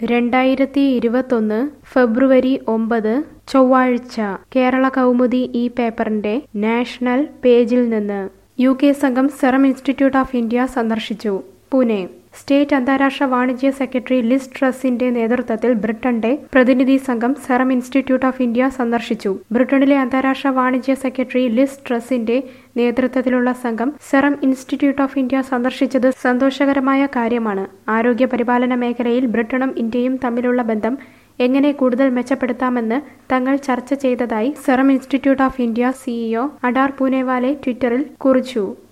രണ്ടായിരത്തി ഇരുപത്തൊന്ന് ഫെബ്രുവരി ഒമ്പത് ചൊവ്വാഴ്ച കേരള കൗമുദി ഈ പേപ്പറിന്റെ നാഷണൽ പേജിൽ നിന്ന് യു കെ സംഘം സെറം ഇൻസ്റ്റിറ്റ്യൂട്ട് ഓഫ് ഇന്ത്യ സന്ദർശിച്ചു പൂനെ സ്റ്റേറ്റ് അന്താരാഷ്ട്ര വാണിജ്യ സെക്രട്ടറി ലിസ് ട്രസിന്റെ നേതൃത്വത്തിൽ ബ്രിട്ടന്റെ പ്രതിനിധി സംഘം സെറം ഇൻസ്റ്റിറ്റ്യൂട്ട് ഓഫ് ഇന്ത്യ സന്ദർശിച്ചു ബ്രിട്ടനിലെ അന്താരാഷ്ട്ര വാണിജ്യ സെക്രട്ടറി ലിസ് ട്രസിന്റെ നേതൃത്വത്തിലുള്ള സംഘം സെറം ഇൻസ്റ്റിറ്റ്യൂട്ട് ഓഫ് ഇന്ത്യ സന്ദർശിച്ചത് സന്തോഷകരമായ കാര്യമാണ് ആരോഗ്യ പരിപാലന മേഖലയിൽ ബ്രിട്ടനും ഇന്ത്യയും തമ്മിലുള്ള ബന്ധം എങ്ങനെ കൂടുതൽ മെച്ചപ്പെടുത്താമെന്ന് തങ്ങൾ ചർച്ച ചെയ്തതായി Serum Institute of India CEO Adar Poonawalla ട്വിറ്ററിൽ കുറിച്ചു